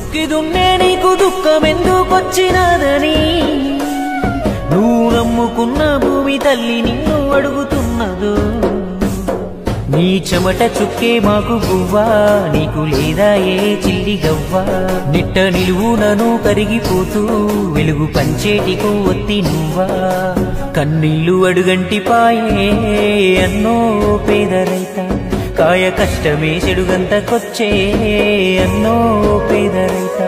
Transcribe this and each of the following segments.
దుక్కి దున్నే నీకు దుఃఖం ఎందుకొచ్చినదని నువ్వు నమ్ముకున్న భూమి తల్లి నిన్ను అడుగుతున్నదో నీ చెమట చుక్కే మాకు గువ్వా నీకు లేదా ఏ చిల్లి గవ్వా నిట్ట నిలువునను కరిగిపోతూ వెలుగు పంచేటికు ఒత్తి నువ్వా కన్నీళ్లు అడుగంటి పాయే అన్నో పేద రైత కాయ కష్టమే చెడుగంతకొచ్చే అన్నో పేద రైత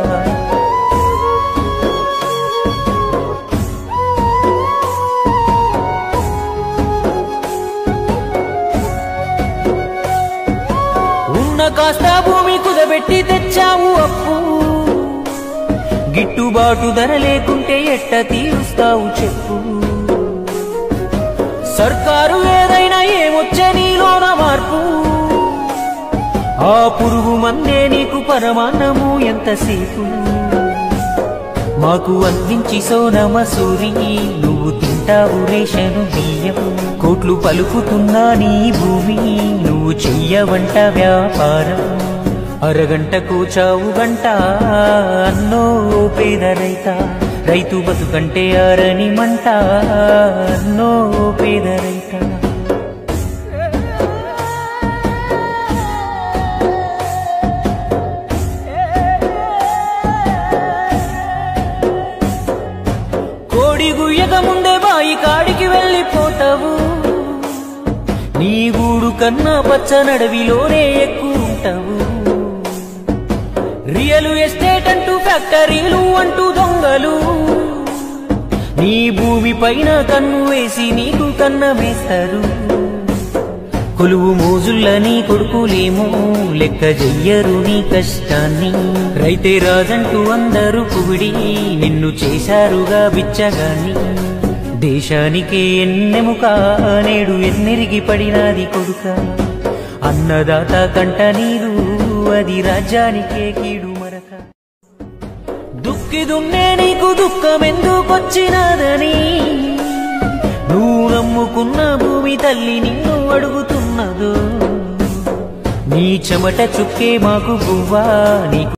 ఉన్న కాస్త భూమి కుదబెట్టి తెచ్చావు అప్పు గిట్టుబాటు ధర లేకుంటే ఎట్ట తీరుస్తావు చెప్పు సర్కారు ఏదైనా ఏమొచ్చే నీలోన మార్పు ఆ పురుగు మందే నీకు పరమాన్నము ఎంతసేపు మాకు అందించి సోనమ సూరి నువ్వు తింటావు రేషను బియ్యం కోట్లు పలుకుతున్నా నీ భూమి నువ్వు చెయ్యవంట వ్యాపారం అరగంటకు చావు గంట అన్నో పేద రైత రైతు బతుకంటే ఆరని మంట అన్నో పేద రైత కోడి గుయ్యక ముందే బాయి కాడికి వెళ్ళిపోతావు నీ గూడు కన్నా పచ్చ నడవిలోనే ఎక్కువ ఉంటావు రియల్ ఎస్టేట్ అంటూ ఫ్యాక్టరీలు అంటూ దొంగలు నీ భూమి పైన కన్ను వేసి నీకు కన్నమేస్తారు కొలువు మోజుల్ల నీ కొడుకులేమో లెక్క చెయ్యరు నీ కష్టాన్ని రైతే రాజంటూ అందరూ పుగిడి నిన్ను చేశారుగా బిచ్చగాన్ని దేశానికే ఎన్నెముక నేడు ఎన్నెరిగి పడినాది కొడుక అన్నదాత కంట నీరు అది రాజ్యానికే కీడు మరక దుక్కి దున్నే నీకు దుఃఖం ఎందుకొచ్చినదని నువ్వు నమ్ముకున్న భూమి తల్లి నిన్ను అడుగుతున్నదో నీ చెమట చుక్కే మాకు గువ్వా నీకు